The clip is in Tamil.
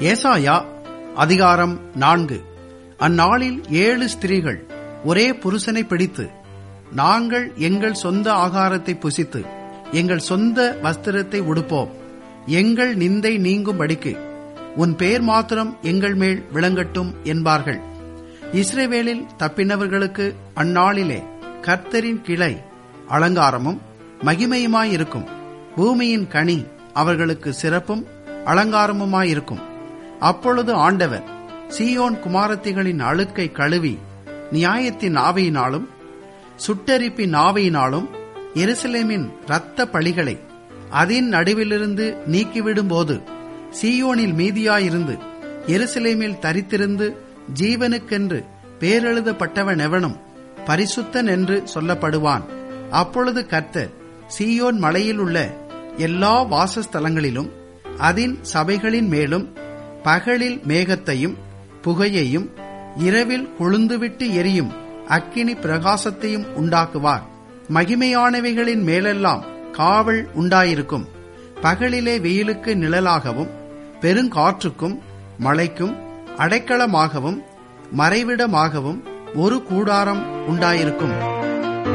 ஏசாயா அதிகாரம் நான்கு அந்நாளில் ஏழு ஸ்திரீகள் ஒரே புருஷனை பிடித்து நாங்கள் எங்கள் சொந்த ஆகாரத்தை புசித்து எங்கள் சொந்த வஸ்திரத்தை உடுப்போம் எங்கள் நிந்தை நீங்கும்படிக்கு உன் பேர் மாத்திரம் எங்கள் மேல் விளங்கட்டும் என்பார்கள் இஸ்ரேவேலில் தப்பினவர்களுக்கு அந்நாளிலே கர்த்தரின் கிளை அலங்காரமும் மகிமையுமாயிருக்கும் பூமியின் கனி அவர்களுக்கு சிறப்பும் அலங்காரமுமாயிருக்கும் அப்பொழுது ஆண்டவர் சீயோன் குமாரத்திகளின் அழுக்கை கழுவி நியாயத்தின் ஆவையினாலும் சுட்டரிப்பின் ஆவையினாலும் எருசலேமின் இரத்த பழிகளை அதன் நடுவிலிருந்து நீக்கிவிடும்போது சீயோனில் மீதியாயிருந்து எருசலேமில் தரித்திருந்து ஜீவனுக்கென்று பேரெழுதப்பட்டவன் எவனும் பரிசுத்தன் என்று சொல்லப்படுவான் அப்பொழுது கர்த்தர் சீயோன் மலையில் உள்ள எல்லா வாசஸ்தலங்களிலும் அதன் சபைகளின் மேலும் பகலில் மேகத்தையும் புகையையும் இரவில் கொழுந்துவிட்டு எரியும் அக்கினி பிரகாசத்தையும் உண்டாக்குவார் மகிமையானவைகளின் மேலெல்லாம் காவல் உண்டாயிருக்கும் பகலிலே வெயிலுக்கு நிழலாகவும் பெருங்காற்றுக்கும் மழைக்கும் அடைக்கலமாகவும் மறைவிடமாகவும் ஒரு கூடாரம் உண்டாயிருக்கும்